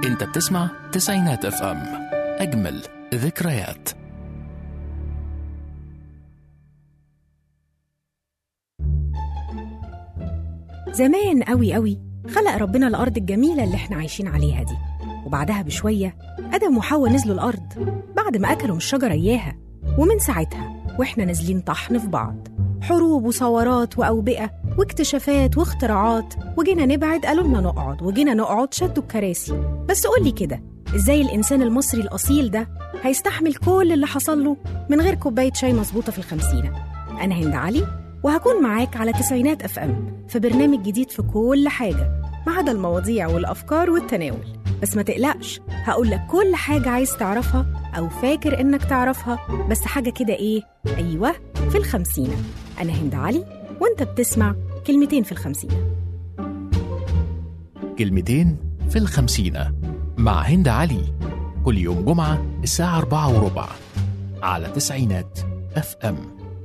انت بتسمع تسعينات اف ام اجمل ذكريات زمان قوي قوي خلق ربنا الأرض الجميلة اللي احنا عايشين عليها دي وبعدها بشوية آدم وحواء نزلوا الأرض بعد ما أكلوا من الشجرة إياها ومن ساعتها وإحنا نازلين طحن في بعض حروب وثورات وأوبئة واكتشافات واختراعات وجينا نبعد قالوا لنا نقعد وجينا نقعد شدوا الكراسي بس قولي كده إزاي الإنسان المصري الأصيل ده هيستحمل كل اللي حصل له من غير كوباية شاي مظبوطة في الخمسينة أنا هند علي وهكون معاك على تسعينات اف ام في برنامج جديد في كل حاجه ما عدا المواضيع والافكار والتناول بس ما تقلقش هقول لك كل حاجه عايز تعرفها او فاكر انك تعرفها بس حاجه كده ايه ايوه في الخمسينه انا هند علي وانت بتسمع كلمتين في الخمسينه كلمتين في الخمسينة مع هند علي كل يوم جمعة الساعة أربعة وربع على تسعينات اف ام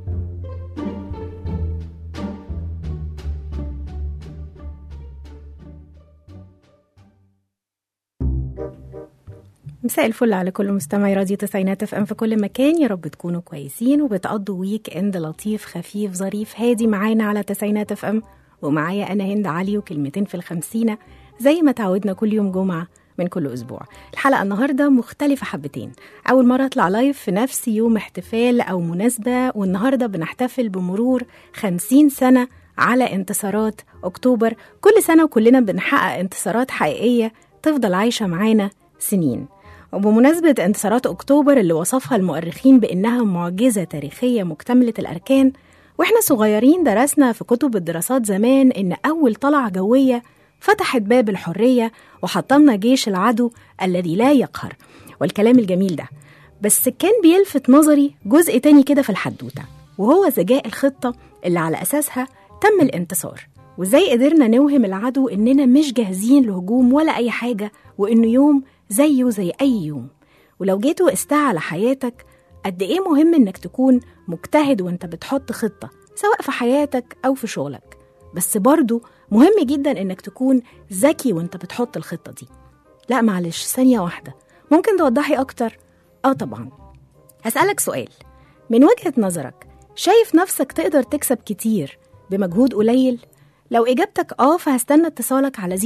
مساء الفل على كل مستمعي راديو تسعينات اف ام في كل مكان يا رب تكونوا كويسين وبتقضوا ويك اند لطيف خفيف ظريف هادي معانا على تسعينات اف ام ومعايا انا هند علي وكلمتين في الخمسينة زي ما تعودنا كل يوم جمعة من كل أسبوع الحلقة النهاردة مختلفة حبتين أول مرة أطلع لايف في نفس يوم احتفال أو مناسبة والنهاردة بنحتفل بمرور خمسين سنة على انتصارات أكتوبر كل سنة وكلنا بنحقق انتصارات حقيقية تفضل عايشة معانا سنين وبمناسبة انتصارات أكتوبر اللي وصفها المؤرخين بإنها معجزة تاريخية مكتملة الأركان وإحنا صغيرين درسنا في كتب الدراسات زمان إن أول طلعة جوية فتحت باب الحرية وحطمنا جيش العدو الذي لا يقهر والكلام الجميل ده بس كان بيلفت نظري جزء تاني كده في الحدوتة وهو ذكاء الخطة اللي على أساسها تم الانتصار وازاي قدرنا نوهم العدو إننا مش جاهزين لهجوم ولا أي حاجة وإنه يوم زيه زي أي يوم ولو جيت وقستها على حياتك قد إيه مهم إنك تكون مجتهد وإنت بتحط خطة سواء في حياتك أو في شغلك بس برضو مهم جدا إنك تكون ذكي وإنت بتحط الخطة دي لا معلش ثانية واحدة ممكن توضحي أكتر؟ آه طبعا هسألك سؤال من وجهة نظرك شايف نفسك تقدر تكسب كتير بمجهود قليل؟ لو إجابتك آه فهستنى اتصالك على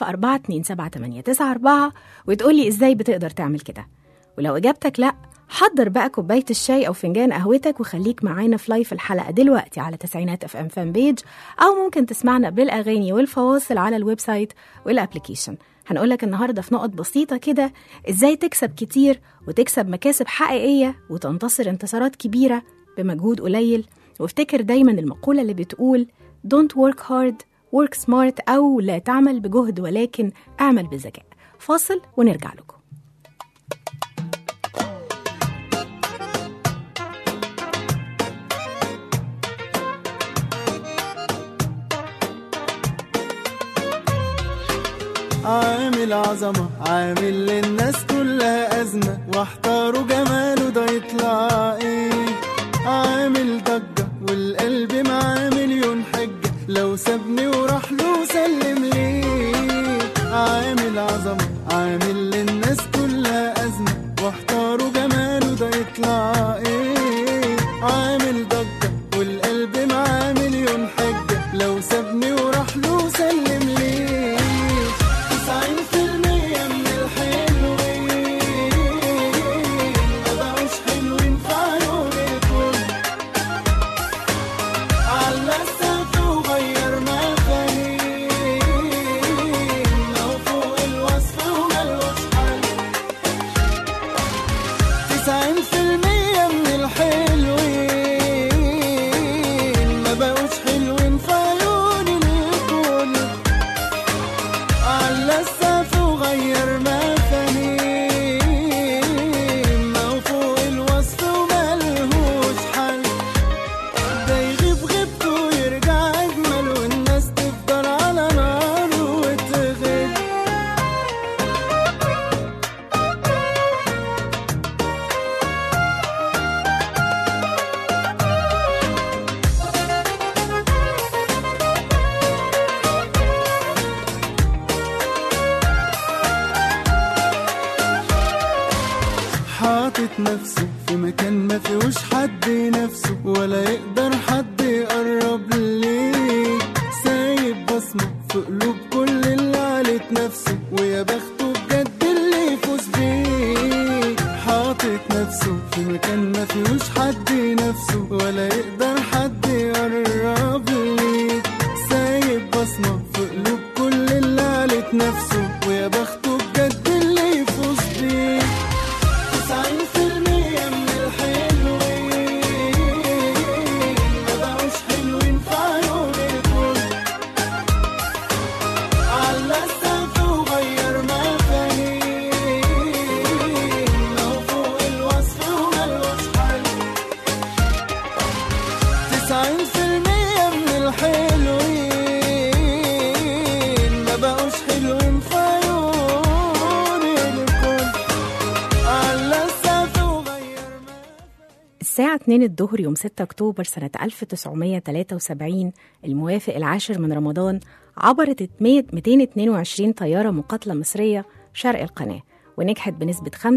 010427894 وتقولي إزاي بتقدر تعمل كده ولو إجابتك لأ حضر بقى كوباية الشاي أو فنجان قهوتك وخليك معانا في لايف الحلقة دلوقتي على تسعينات اف ام فان بيج أو ممكن تسمعنا بالأغاني والفواصل على الويب سايت والأبليكيشن هنقولك النهاردة في نقط بسيطة كده إزاي تكسب كتير وتكسب مكاسب حقيقية وتنتصر انتصارات كبيرة بمجهود قليل وافتكر دايما المقولة اللي بتقول don't work hard work smart أو لا تعمل بجهد ولكن اعمل بذكاء فاصل ونرجع لكم عامل عظمة عامل للناس كلها أزمة واحتاروا جماله ده يطلع ايه عامل ضجة والقلب معاه مليون حجة لو سابني وراح له سلم ليه عامل عظمة عامل للناس كلها أزمة واحتاروا جماله ده يطلع ايه عامل ضجة والقلب معاه مليون حجة لو سابني وراح له سلم ليه تسعين في المية من الحلوين مبقوش حلوين في عيون الكل على السقف وغير مفاهيم لو فوق الوصف وملوش حل تسعين في المية من الحلوين ما بقوش حلوين في عيون الكل نفسه في مكان ما فيهوش حد نفسه ولا يقدر حد يقرب ليه سايب بصمة في قلوب كل اللي علت نفسه ويا بخته بجد اللي يفوز بيه حاطط نفسه في مكان ما فيهوش حد نفسه ولا يقدر حد يقرب ليه سايب بصمة في قلوب كل اللي علت نفسه ويا بخته بجد اللي يفوز بيه تسعين في المية من الحلوين ما بقوش حلوين في عيون الكل على السقف وغير مفاهيم لو فوق الوصف وملوش حل تسعين في المية من الحلوين ما بقوش حلوين في عيون الكل على السقف وغير الساعة 2 الظهر يوم 6 أكتوبر سنة 1973 الموافق العاشر من رمضان عبرت 222 طيارة مقاتلة مصرية شرق القناة ونجحت بنسبة 95%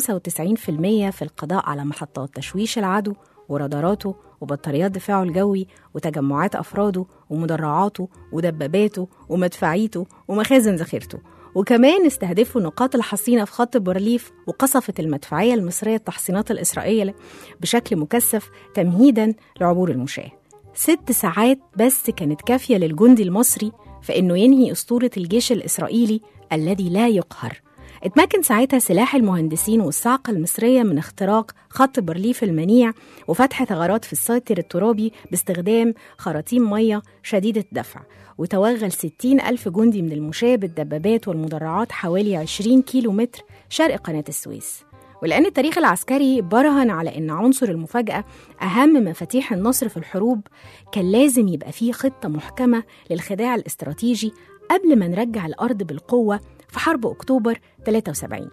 في القضاء على محطات تشويش العدو وراداراته وبطاريات دفاعه الجوي وتجمعات أفراده ومدرعاته ودباباته ومدفعيته ومخازن ذخيرته وكمان استهدفوا النقاط الحصينة في خط بورليف وقصفت المدفعية المصرية التحصينات الإسرائيلية بشكل مكثف تمهيدا لعبور المشاة ست ساعات بس كانت كافية للجندي المصري في إنه ينهي أسطورة الجيش الإسرائيلي الذي لا يقهر اتمكن ساعتها سلاح المهندسين والصاعقة المصرية من اختراق خط بارليف المنيع وفتح ثغرات في الساتر الترابي باستخدام خراطيم مية شديدة الدفع وتوغل 60 ألف جندي من المشاة بالدبابات والمدرعات حوالي 20 كيلو متر شرق قناة السويس ولأن التاريخ العسكري برهن على أن عنصر المفاجأة أهم مفاتيح النصر في الحروب كان لازم يبقى فيه خطة محكمة للخداع الاستراتيجي قبل ما نرجع الأرض بالقوة في حرب أكتوبر 73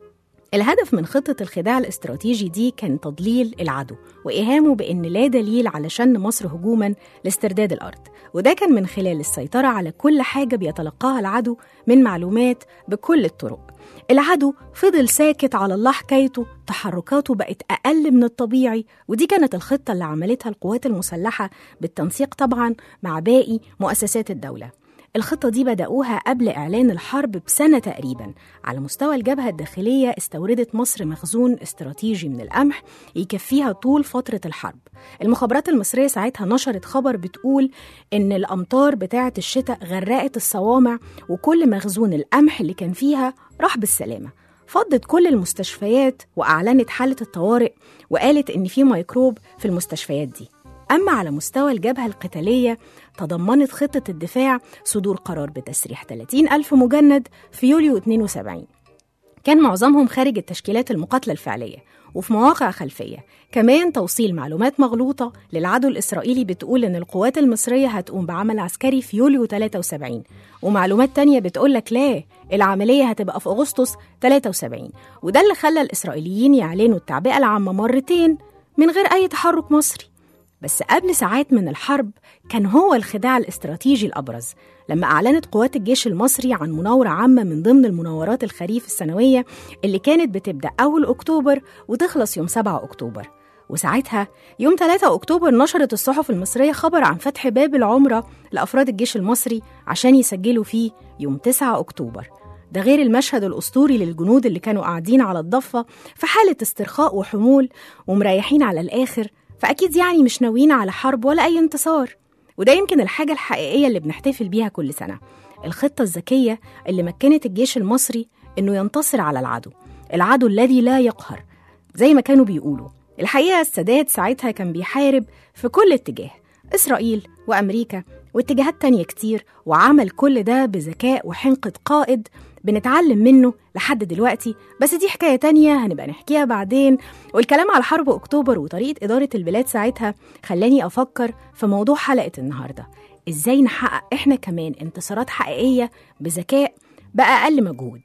الهدف من خطة الخداع الاستراتيجي دي كان تضليل العدو وإيهامه بأن لا دليل على شن مصر هجوما لاسترداد الأرض وده كان من خلال السيطرة على كل حاجة بيتلقاها العدو من معلومات بكل الطرق العدو فضل ساكت على الله حكايته تحركاته بقت أقل من الطبيعي ودي كانت الخطة اللي عملتها القوات المسلحة بالتنسيق طبعا مع باقي مؤسسات الدولة الخطة دي بدأوها قبل إعلان الحرب بسنة تقريبا على مستوى الجبهة الداخلية استوردت مصر مخزون استراتيجي من القمح يكفيها طول فترة الحرب المخابرات المصرية ساعتها نشرت خبر بتقول إن الأمطار بتاعة الشتاء غرقت الصوامع وكل مخزون القمح اللي كان فيها راح بالسلامة فضت كل المستشفيات وأعلنت حالة الطوارئ وقالت إن في ميكروب في المستشفيات دي أما على مستوى الجبهة القتالية تضمنت خطة الدفاع صدور قرار بتسريح 30 ألف مجند في يوليو 72 كان معظمهم خارج التشكيلات المقاتلة الفعلية وفي مواقع خلفية كمان توصيل معلومات مغلوطة للعدو الإسرائيلي بتقول إن القوات المصرية هتقوم بعمل عسكري في يوليو 73 ومعلومات تانية بتقولك لا العملية هتبقى في أغسطس 73 وده اللي خلى الإسرائيليين يعلنوا التعبئة العامة مرتين من غير أي تحرك مصري بس قبل ساعات من الحرب كان هو الخداع الاستراتيجي الأبرز لما أعلنت قوات الجيش المصري عن مناورة عامة من ضمن المناورات الخريف السنوية اللي كانت بتبدأ أول أكتوبر وتخلص يوم 7 أكتوبر وساعتها يوم 3 أكتوبر نشرت الصحف المصرية خبر عن فتح باب العمرة لأفراد الجيش المصري عشان يسجلوا فيه يوم 9 أكتوبر ده غير المشهد الأسطوري للجنود اللي كانوا قاعدين على الضفة في حالة استرخاء وحمول ومريحين على الآخر فأكيد يعني مش ناويين على حرب ولا أي انتصار وده يمكن الحاجة الحقيقية اللي بنحتفل بيها كل سنة الخطة الذكية اللي مكنت الجيش المصري إنه ينتصر على العدو العدو الذي لا يقهر زي ما كانوا بيقولوا الحقيقة السادات ساعتها كان بيحارب في كل اتجاه إسرائيل وأمريكا واتجاهات تانية كتير وعمل كل ده بذكاء وحنقة قائد بنتعلم منه لحد دلوقتي بس دي حكاية تانية هنبقى نحكيها بعدين والكلام على حرب أكتوبر وطريقة إدارة البلاد ساعتها خلاني أفكر في موضوع حلقة النهاردة إزاي نحقق إحنا كمان انتصارات حقيقية بذكاء بأقل مجهود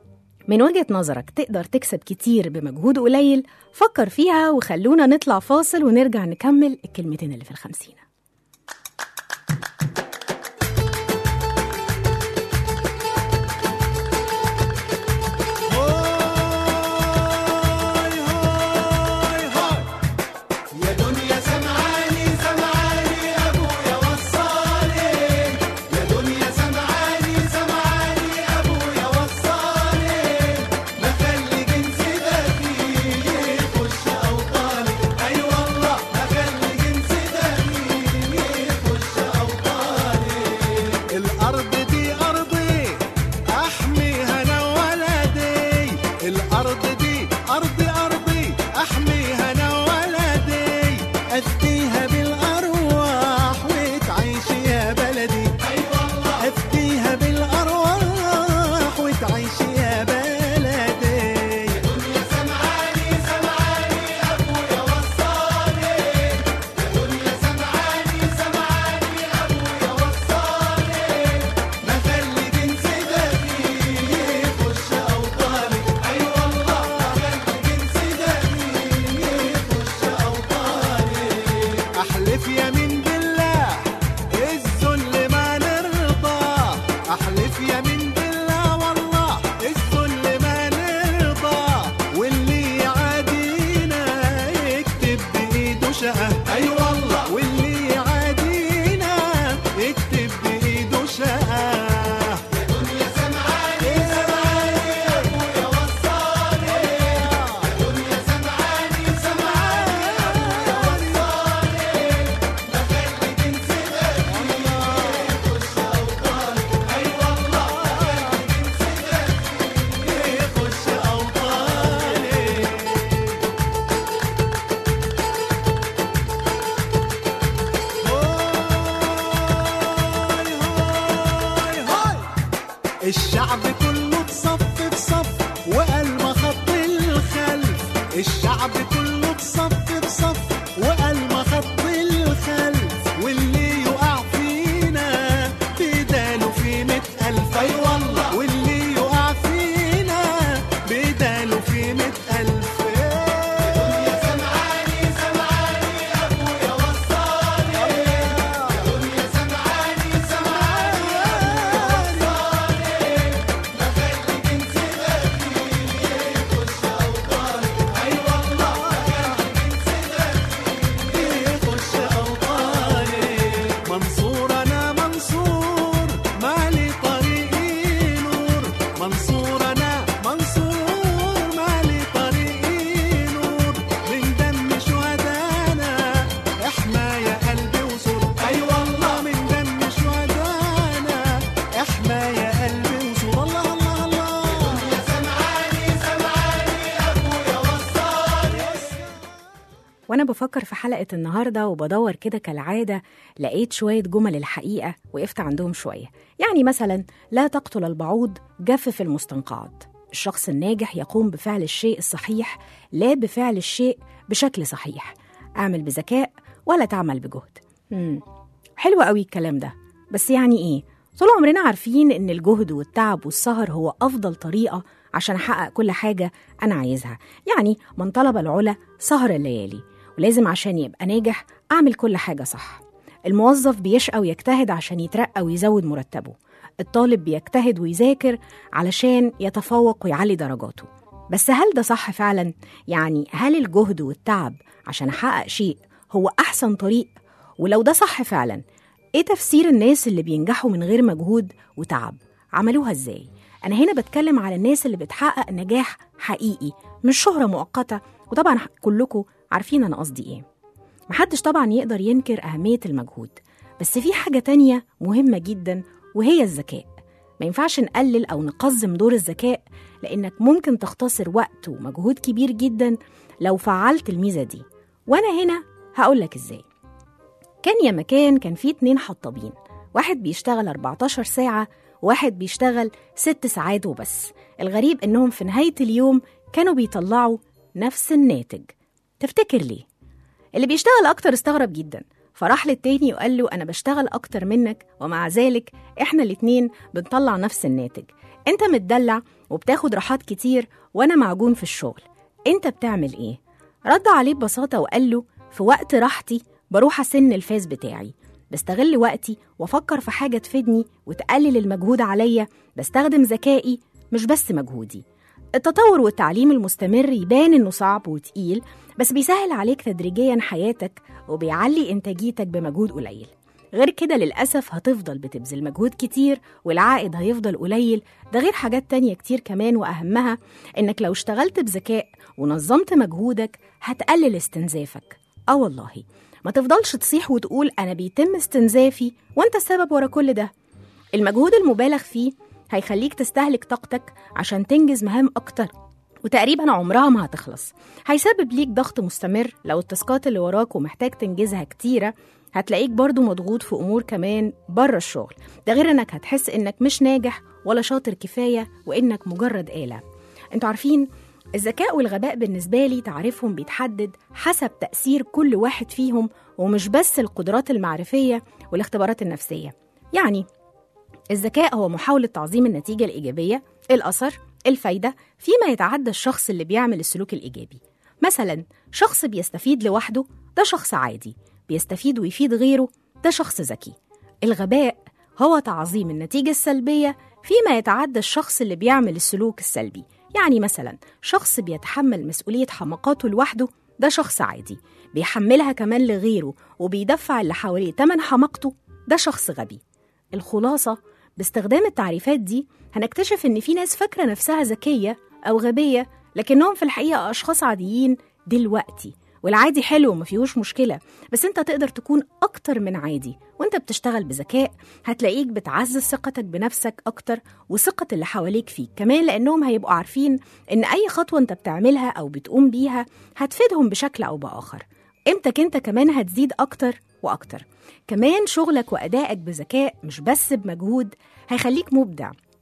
من وجهة نظرك تقدر تكسب كتير بمجهود قليل فكر فيها وخلونا نطلع فاصل ونرجع نكمل الكلمتين اللي في الخمسين هاي هاي الشعب كله بصف بصف وقال ما خط الخلف الشعب كله بصف بصف وقال ما خط الخلف واللي يقع فينا بداله في مئة ألف أي والله واللي يقع فينا بداله في مئة ألف يا سمعاني سمعاني أبويا وصاني يا دنيا سمعاني سمعاني وصاني دخلت جنس غفي يخش أوطاني أي والله دخلت جنس غفي يخش أوطاني منصور أنا منصور مالي طريقي نور منصور أنا منصور مالي طريقي نور من دم شهدانا احمى يا قلبي وصور اي والله من دم شهدانا احمى يا قلبي وصور الله الله الله يا سمعاني سمعاني ابويا وصاني وانا بفكر في حلقه النهارده وبدور كده كالعاده لقيت شويه جمل الحقيقه وقفت عندهم شويه يعني مثلا لا تقتل البعوض جفف المستنقعات الشخص الناجح يقوم بفعل الشيء الصحيح لا بفعل الشيء بشكل صحيح اعمل بذكاء ولا تعمل بجهد مم. حلو قوي الكلام ده بس يعني ايه طول عمرنا عارفين ان الجهد والتعب والسهر هو افضل طريقه عشان احقق كل حاجه انا عايزها يعني من طلب العلا سهر الليالي ولازم عشان يبقى ناجح اعمل كل حاجه صح الموظف بيشقى ويجتهد عشان يترقى ويزود مرتبه الطالب بيجتهد ويذاكر علشان يتفوق ويعلي درجاته بس هل ده صح فعلا يعني هل الجهد والتعب عشان احقق شيء هو احسن طريق ولو ده صح فعلا ايه تفسير الناس اللي بينجحوا من غير مجهود وتعب عملوها ازاي انا هنا بتكلم على الناس اللي بتحقق نجاح حقيقي مش شهرة مؤقتة وطبعا كلكم عارفين انا قصدي ايه محدش طبعا يقدر ينكر أهمية المجهود بس في حاجة تانية مهمة جدا وهي الذكاء ما ينفعش نقلل أو نقزم دور الذكاء لأنك ممكن تختصر وقت ومجهود كبير جدا لو فعلت الميزة دي وأنا هنا هقولك إزاي كان يا مكان كان في اتنين حطابين واحد بيشتغل 14 ساعة وواحد بيشتغل 6 ساعات وبس الغريب إنهم في نهاية اليوم كانوا بيطلعوا نفس الناتج تفتكر ليه؟ اللي بيشتغل أكتر استغرب جدا فراح للتاني وقال له أنا بشتغل أكتر منك ومع ذلك إحنا الاتنين بنطلع نفس الناتج أنت متدلع وبتاخد راحات كتير وأنا معجون في الشغل أنت بتعمل إيه؟ رد عليه ببساطة وقال له في وقت راحتي بروح أسن الفاس بتاعي بستغل وقتي وأفكر في حاجة تفيدني وتقلل المجهود عليا بستخدم ذكائي مش بس مجهودي التطور والتعليم المستمر يبان إنه صعب وتقيل بس بيسهل عليك تدريجيا حياتك وبيعلي إنتاجيتك بمجهود قليل غير كده للأسف هتفضل بتبذل مجهود كتير والعائد هيفضل قليل ده غير حاجات تانية كتير كمان وأهمها إنك لو اشتغلت بذكاء ونظمت مجهودك هتقلل استنزافك آه والله ما تفضلش تصيح وتقول أنا بيتم استنزافي وأنت السبب ورا كل ده المجهود المبالغ فيه هيخليك تستهلك طاقتك عشان تنجز مهام أكتر وتقريبا عمرها ما هتخلص هيسبب ليك ضغط مستمر لو التاسكات اللي وراك ومحتاج تنجزها كتيرة هتلاقيك برضو مضغوط في أمور كمان بره الشغل ده غير إنك هتحس إنك مش ناجح ولا شاطر كفاية وإنك مجرد آلة انتوا عارفين الذكاء والغباء بالنسبة لي تعريفهم بيتحدد حسب تأثير كل واحد فيهم ومش بس القدرات المعرفية والاختبارات النفسية يعني الذكاء هو محاولة تعظيم النتيجة الإيجابية الأثر الفايدة فيما يتعدى الشخص اللي بيعمل السلوك الإيجابي مثلا شخص بيستفيد لوحده ده شخص عادي بيستفيد ويفيد غيره ده شخص ذكي الغباء هو تعظيم النتيجة السلبية فيما يتعدى الشخص اللي بيعمل السلوك السلبي يعني مثلا شخص بيتحمل مسؤولية حماقاته لوحده ده شخص عادي بيحملها كمان لغيره وبيدفع اللي حواليه تمن حماقته ده شخص غبي الخلاصة باستخدام التعريفات دي هنكتشف إن في ناس فاكرة نفسها ذكية أو غبية لكنهم في الحقيقة أشخاص عاديين دلوقتي والعادي حلو وما فيهوش مشكلة بس انت تقدر تكون أكتر من عادي وانت بتشتغل بذكاء هتلاقيك بتعزز ثقتك بنفسك أكتر وثقة اللي حواليك فيك كمان لأنهم هيبقوا عارفين إن أي خطوة انت بتعملها أو بتقوم بيها هتفيدهم بشكل أو بآخر قيمتك انت كمان هتزيد أكتر وأكتر كمان شغلك وأدائك بذكاء مش بس بمجهود هيخليك مبدع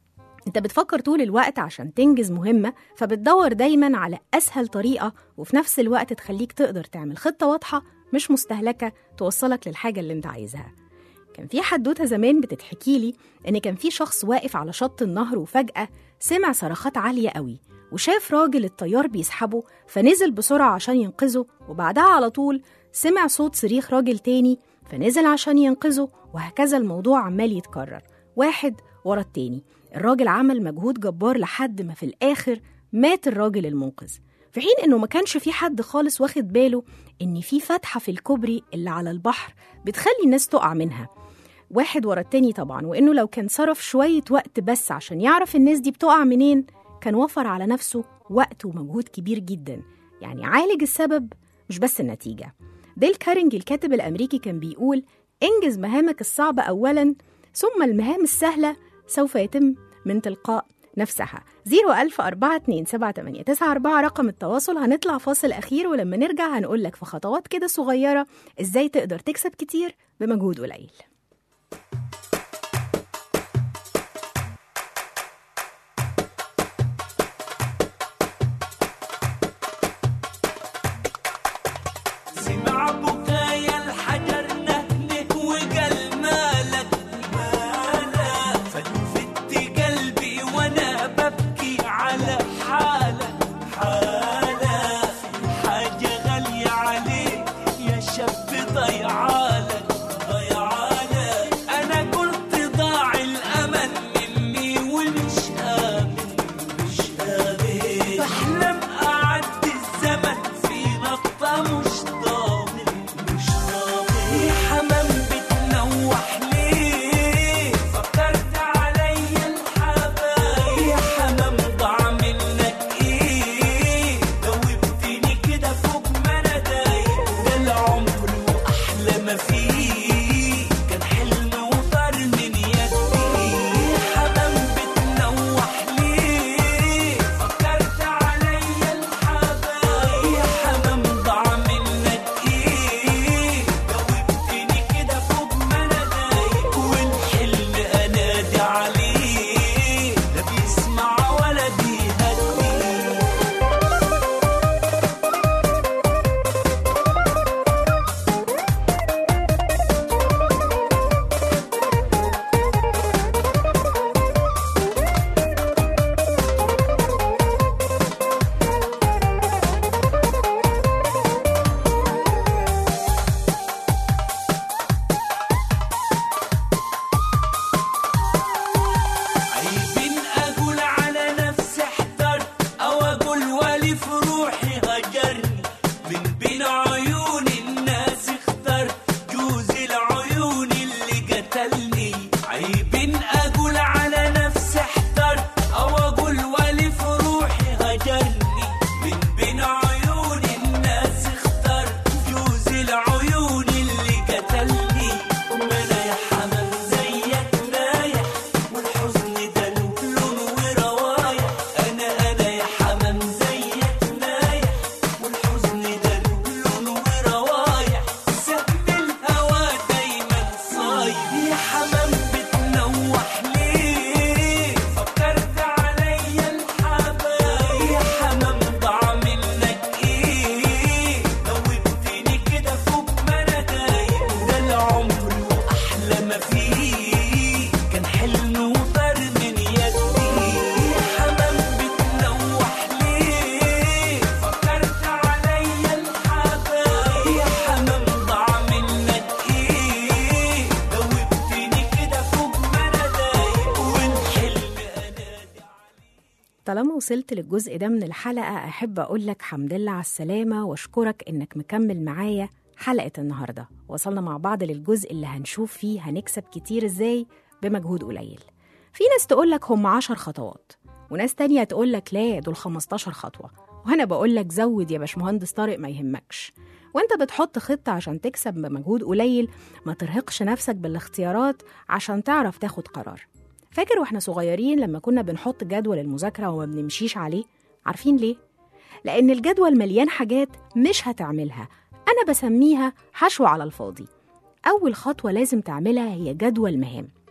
انت بتفكر طول الوقت عشان تنجز مهمة فبتدور دايما على أسهل طريقة وفي نفس الوقت تخليك تقدر تعمل خطة واضحة مش مستهلكة توصلك للحاجة اللي انت عايزها كان في حدوتة زمان بتتحكي لي إن كان في شخص واقف على شط النهر وفجأة سمع صرخات عالية قوي وشاف راجل الطيار بيسحبه فنزل بسرعة عشان ينقذه وبعدها على طول سمع صوت صريخ راجل تاني فنزل عشان ينقذه وهكذا الموضوع عمال يتكرر واحد ورا التاني الراجل عمل مجهود جبار لحد ما في الآخر مات الراجل المنقذ في حين إنه ما كانش في حد خالص واخد باله إن في فتحة في الكوبري اللي على البحر بتخلي الناس تقع منها واحد ورا التاني طبعا وإنه لو كان صرف شوية وقت بس عشان يعرف الناس دي بتقع منين كان وفر على نفسه وقت ومجهود كبير جدا يعني عالج السبب مش بس النتيجة ديل كارنج الكاتب الأمريكي كان بيقول انجز مهامك الصعبة أولا ثم المهام السهلة سوف يتم من تلقاء نفسها 010427894 رقم التواصل هنطلع فاصل أخير ولما نرجع هنقول لك في خطوات كده صغيرة إزاي تقدر تكسب كتير بمجهود قليل سمع بكايا الحجر نهنك وقال مالك مالك فلفت قلبي وانا ببكي على حالك حالك حاجة غالية عليك يا شاب ضيعالك ضيعالك انا قلت ضاع الامل مني ومش امن مش امن بحلم اعدي الزمن في نقطة مش ضامن مش ضامن يا حمام بتنوح ليه فكرت عليا الحبايب يا حمام ضاع منك ايه دوبتني كده فوق ما انا دايب ده العمر واحلى ما فيه كان حلم وطار من يدي يا حمام بتنوح ليه فكرت عليا الحبايب يا حمام ضاع منك ايه دوبتني كده فوق ما انا دايب والحلم انادي عليه لا بيسمع ولا بيهدي عيب اقول على نفسي احترت او اقول ولي في روحي هجرني من بين عيون الناس اخترت جوز العيون اللي قتلني عيب اقول على نفسي احترت او اقول ولي في روحي هجرني من بين عيون الناس اخترت جوز العيون اللي قتلني ما انا يا حمام زيك نايح والحزن ده له لون وروايح انا انا يا حمام زيك نايح والحزن ده له لون وروايح سهم الهوى دايما صايح يا حمام بتنوح ليه فكرت عليا الحبايب يا حمام ضاع منك ايه دوبتني كده فوق ما انا دايب ده العمر واحلى ما فيه كان حلم وطار من يدي يا حمام بتنوح ليه فكرت عليا الحبايب يا حمام ضاع منك ايه دوبتني كده فوق ما انا دايب والحلم انادي طالما وصلت للجزء ده من الحلقة أحب أقول لك حمد لله على السلامة وأشكرك إنك مكمل معايا حلقة النهاردة وصلنا مع بعض للجزء اللي هنشوف فيه هنكسب كتير إزاي بمجهود قليل في ناس تقول لك هم عشر خطوات وناس تانية تقول لك لا دول 15 خطوة وأنا بقول لك زود يا باشمهندس طارق ما يهمكش وانت بتحط خطة عشان تكسب بمجهود قليل ما ترهقش نفسك بالاختيارات عشان تعرف تاخد قرار فاكر واحنا صغيرين لما كنا بنحط جدول المذاكرة وما بنمشيش عليه عارفين ليه؟ لأن الجدول مليان حاجات مش هتعملها أنا بسميها حشو على الفاضي أول خطوة لازم تعملها هي جدول مهام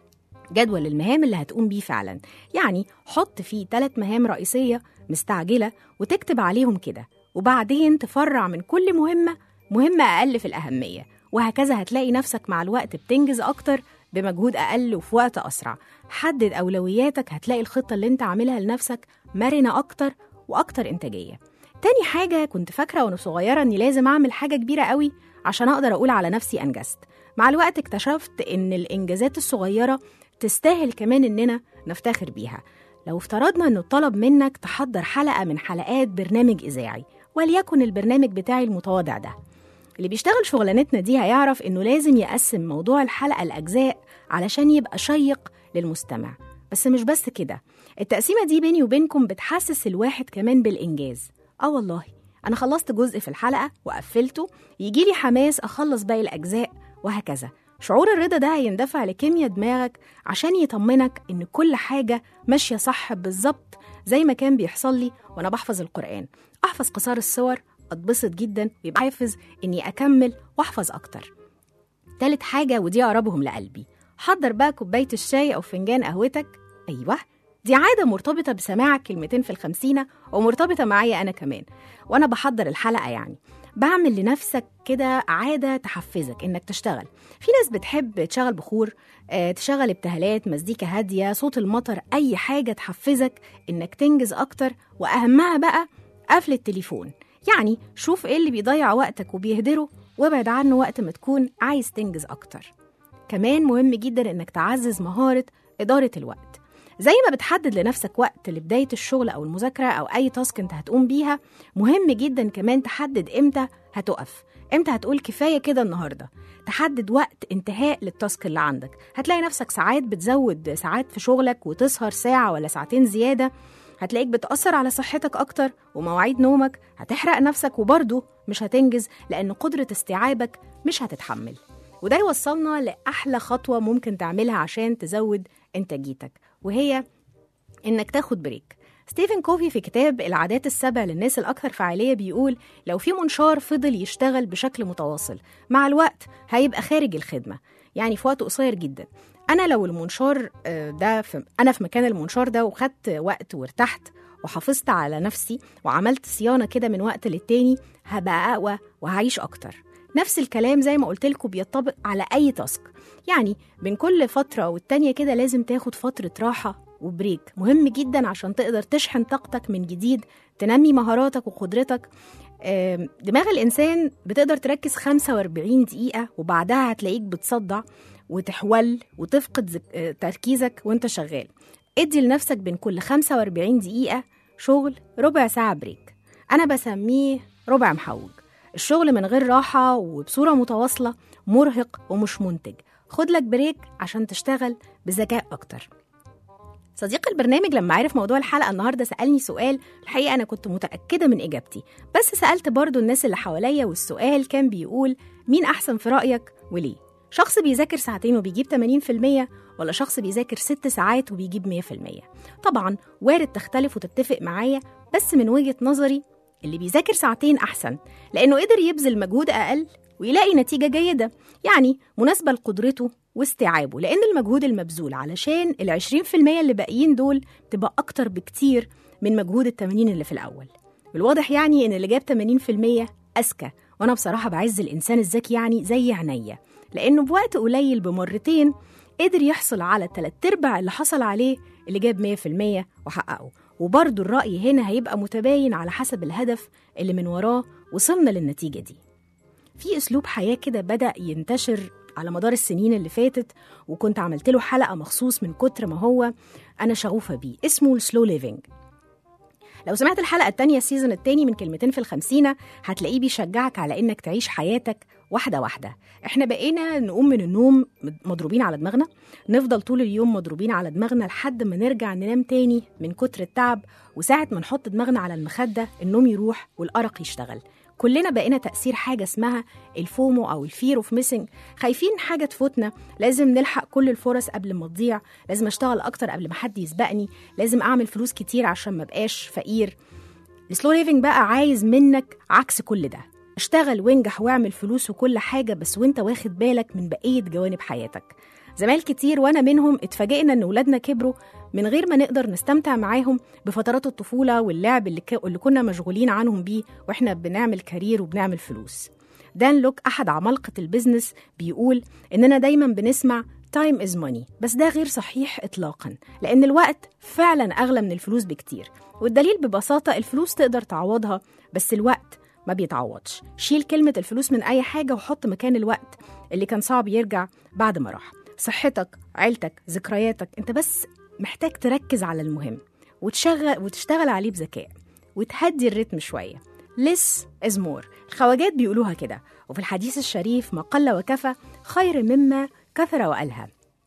جدول المهام اللي هتقوم بيه فعلا يعني حط فيه ثلاث مهام رئيسية مستعجلة وتكتب عليهم كده وبعدين تفرع من كل مهمة مهمة أقل في الأهمية وهكذا هتلاقي نفسك مع الوقت بتنجز أكتر بمجهود أقل وفي وقت أسرع حدد أولوياتك هتلاقي الخطة اللي انت عاملها لنفسك مرنة أكتر وأكتر إنتاجية تاني حاجة كنت فاكرة وأنا صغيرة إني لازم أعمل حاجة كبيرة قوي عشان أقدر أقول على نفسي أنجزت مع الوقت اكتشفت إن الإنجازات الصغيرة تستاهل كمان إننا نفتخر بيها لو افترضنا إنه طلب منك تحضر حلقة من حلقات برنامج إذاعي وليكن البرنامج بتاعي المتواضع ده اللي بيشتغل شغلانتنا دي هيعرف إنه لازم يقسم موضوع الحلقة لأجزاء علشان يبقى شيق للمستمع بس مش بس كده التقسيمة دي بيني وبينكم بتحسس الواحد كمان بالإنجاز آه والله أنا خلصت جزء في الحلقة وقفلته يجيلي حماس أخلص باقي الأجزاء وهكذا شعور الرضا ده هيندفع لكيمياء دماغك عشان يطمنك إن كل حاجة ماشية صح بالظبط زي ما كان بيحصل لي وأنا بحفظ القرآن أحفظ قصار الصور أتبسط جدا ويبقى حافظ إني أكمل وأحفظ أكتر تالت حاجة ودي أقربهم لقلبي حضر بقى كوباية الشاي أو فنجان قهوتك أيوه دي عادة مرتبطة بسماعك كلمتين في الخمسينة ومرتبطة معايا أنا كمان وأنا بحضر الحلقة يعني بعمل لنفسك كده عادة تحفزك إنك تشتغل في ناس بتحب تشغل بخور آه، تشغل ابتهالات مزيكا هادية صوت المطر أي حاجة تحفزك إنك تنجز أكتر وأهمها بقى قفل التليفون يعني شوف إيه اللي بيضيع وقتك وبيهدره وابعد عنه وقت ما تكون عايز تنجز أكتر كمان مهم جدا إنك تعزز مهارة إدارة الوقت زي ما بتحدد لنفسك وقت لبداية الشغل أو المذاكرة أو أي تاسك أنت هتقوم بيها مهم جدا كمان تحدد إمتى هتقف إمتى هتقول كفاية كده النهاردة تحدد وقت انتهاء للتاسك اللي عندك هتلاقي نفسك ساعات بتزود ساعات في شغلك وتسهر ساعة ولا ساعتين زيادة هتلاقيك بتأثر على صحتك أكتر ومواعيد نومك هتحرق نفسك وبرضه مش هتنجز لأن قدرة استيعابك مش هتتحمل وده يوصلنا لأحلى خطوة ممكن تعملها عشان تزود إنتاجيتك وهي إنك تاخد بريك ستيفن كوفي في كتاب العادات السبع للناس الأكثر فعالية بيقول لو في منشار فضل يشتغل بشكل متواصل مع الوقت هيبقى خارج الخدمة يعني في وقت قصير جدا أنا لو المنشار آه، ده في أنا في مكان المنشار ده وخدت وقت وارتحت وحافظت على نفسي وعملت صيانة كده من وقت للتاني هبقى أقوى وهعيش أكتر نفس الكلام زي ما قلت لكم بيطبق على أي تاسك يعني بين كل فترة والتانية كده لازم تاخد فترة راحة وبريك مهم جدا عشان تقدر تشحن طاقتك من جديد تنمي مهاراتك وقدرتك آم، دماغ الإنسان بتقدر تركز 45 دقيقة وبعدها هتلاقيك بتصدع وتحول وتفقد ذك- آه، تركيزك وانت شغال ادي لنفسك بين كل 45 دقيقة شغل ربع ساعة بريك أنا بسميه ربع محوج الشغل من غير راحة وبصورة متواصلة مرهق ومش منتج خد لك بريك عشان تشتغل بذكاء أكتر صديق البرنامج لما عرف موضوع الحلقة النهاردة سألني سؤال الحقيقة أنا كنت متأكدة من إجابتي بس سألت برضو الناس اللي حواليا والسؤال كان بيقول مين أحسن في رأيك وليه؟ شخص بيذاكر ساعتين وبيجيب 80% ولا شخص بيذاكر ست ساعات وبيجيب 100% طبعا وارد تختلف وتتفق معايا بس من وجهة نظري اللي بيذاكر ساعتين أحسن لأنه قدر يبذل مجهود أقل ويلاقي نتيجة جيدة يعني مناسبة لقدرته واستيعابه لأن المجهود المبذول علشان ال 20% اللي باقيين دول تبقى أكتر بكتير من مجهود ال 80 اللي في الأول بالواضح يعني إن اللي جاب 80% أذكى وأنا بصراحة بعز الإنسان الذكي يعني زي عينيا لأنه بوقت قليل بمرتين قدر يحصل على تلات أرباع اللي حصل عليه اللي جاب 100% وحققه وبرضه الرأي هنا هيبقى متباين على حسب الهدف اللي من وراه وصلنا للنتيجة دي في أسلوب حياة كده بدأ ينتشر على مدار السنين اللي فاتت وكنت عملت له حلقة مخصوص من كتر ما هو أنا شغوفة بيه اسمه السلو ليفينج لو سمعت الحلقة التانية السيزون التاني من كلمتين في الخمسينة هتلاقيه بيشجعك على إنك تعيش حياتك واحدة واحدة إحنا بقينا نقوم من النوم مضروبين على دماغنا نفضل طول اليوم مضروبين على دماغنا لحد ما نرجع ننام تاني من كتر التعب وساعة ما نحط دماغنا على المخدة النوم يروح والأرق يشتغل كلنا بقينا تأثير حاجة اسمها الفومو أو الفير اوف ميسنج خايفين حاجة تفوتنا لازم نلحق كل الفرص قبل ما تضيع لازم أشتغل أكتر قبل ما حد يسبقني لازم أعمل فلوس كتير عشان ما بقاش فقير السلو ليفنج بقى عايز منك عكس كل ده اشتغل وانجح واعمل فلوس وكل حاجة بس وانت واخد بالك من بقية جوانب حياتك زمايل كتير وأنا منهم اتفاجئنا إن ولادنا كبروا من غير ما نقدر نستمتع معاهم بفترات الطفولة واللعب اللي, ك... اللي كنا مشغولين عنهم بيه وإحنا بنعمل كارير وبنعمل فلوس دان لوك أحد عمالقة البيزنس بيقول إننا دايما بنسمع تايم از ماني بس ده غير صحيح إطلاقا لأن الوقت فعلا أغلى من الفلوس بكتير والدليل ببساطة الفلوس تقدر تعوضها بس الوقت ما بيتعوضش شيل كلمة الفلوس من أي حاجة وحط مكان الوقت اللي كان صعب يرجع بعد ما راح صحتك عيلتك ذكرياتك انت بس محتاج تركز على المهم وتشغل وتشتغل عليه بذكاء وتهدي الريتم شوية less is more الخواجات بيقولوها كده وفي الحديث الشريف ما قل وكفى خير مما كثر وألهى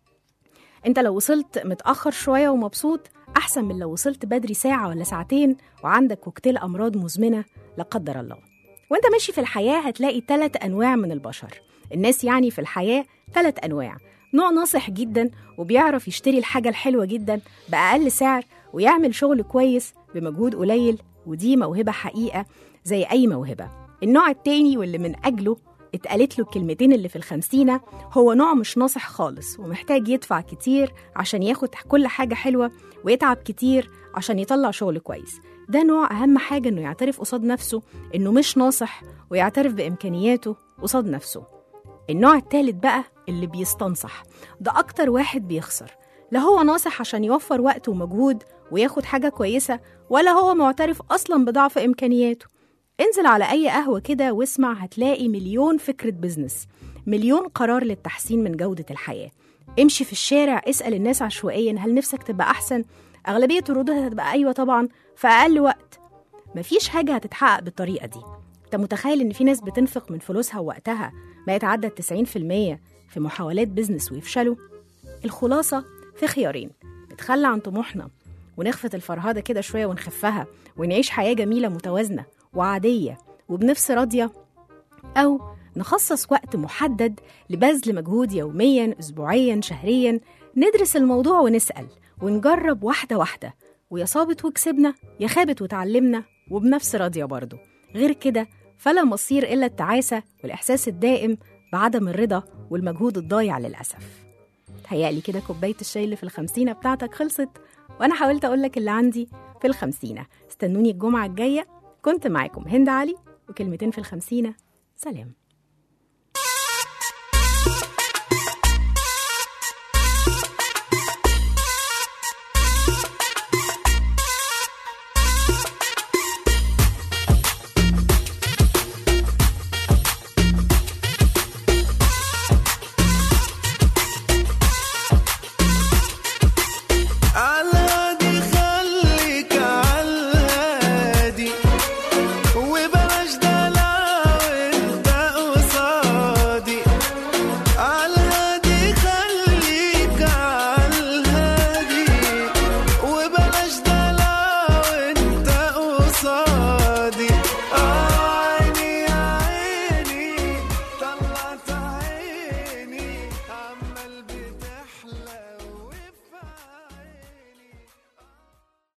انت لو وصلت متأخر شوية ومبسوط أحسن من لو وصلت بدري ساعة ولا ساعتين وعندك كوكتيل أمراض مزمنة لا قدر الله وانت ماشي في الحياة هتلاقي ثلاث أنواع من البشر الناس يعني في الحياة ثلاث أنواع نوع ناصح جدا وبيعرف يشتري الحاجة الحلوة جدا بأقل سعر ويعمل شغل كويس بمجهود قليل ودي موهبة حقيقة زي أي موهبة النوع التاني واللي من أجله اتقالت له الكلمتين اللي في الخمسينة هو نوع مش ناصح خالص ومحتاج يدفع كتير عشان ياخد كل حاجة حلوة ويتعب كتير عشان يطلع شغل كويس ده نوع أهم حاجة إنه يعترف قصاد نفسه إنه مش ناصح ويعترف بإمكانياته قصاد نفسه النوع التالت بقى اللي بيستنصح ده أكتر واحد بيخسر لا هو ناصح عشان يوفر وقت ومجهود وياخد حاجة كويسة ولا هو معترف أصلا بضعف إمكانياته انزل على أي قهوة كده واسمع هتلاقي مليون فكرة بزنس مليون قرار للتحسين من جودة الحياة امشي في الشارع اسأل الناس عشوائيا هل نفسك تبقى أحسن أغلبية ردودها هتبقى أيوة طبعا في أقل وقت مفيش حاجة هتتحقق بالطريقة دي انت متخيل ان في ناس بتنفق من فلوسها ووقتها ما يتعدى 90% في محاولات بزنس ويفشلوا الخلاصة في خيارين نتخلى عن طموحنا ونخفت الفرهدة كده شوية ونخفها ونعيش حياة جميلة متوازنة وعادية وبنفس راضية أو نخصص وقت محدد لبذل مجهود يوميا أسبوعيا شهريا ندرس الموضوع ونسأل ونجرب واحدة واحدة ويا صابت وكسبنا يا خابت وتعلمنا وبنفس راضية برضه غير كده فلا مصير إلا التعاسة والإحساس الدائم بعدم الرضا والمجهود الضايع للأسف تهيألي كده كوباية الشاي اللي في الخمسينة بتاعتك خلصت وأنا حاولت أقولك اللي عندي في الخمسينة استنوني الجمعة الجاية كنت معاكم هند علي وكلمتين في الخمسينة سلام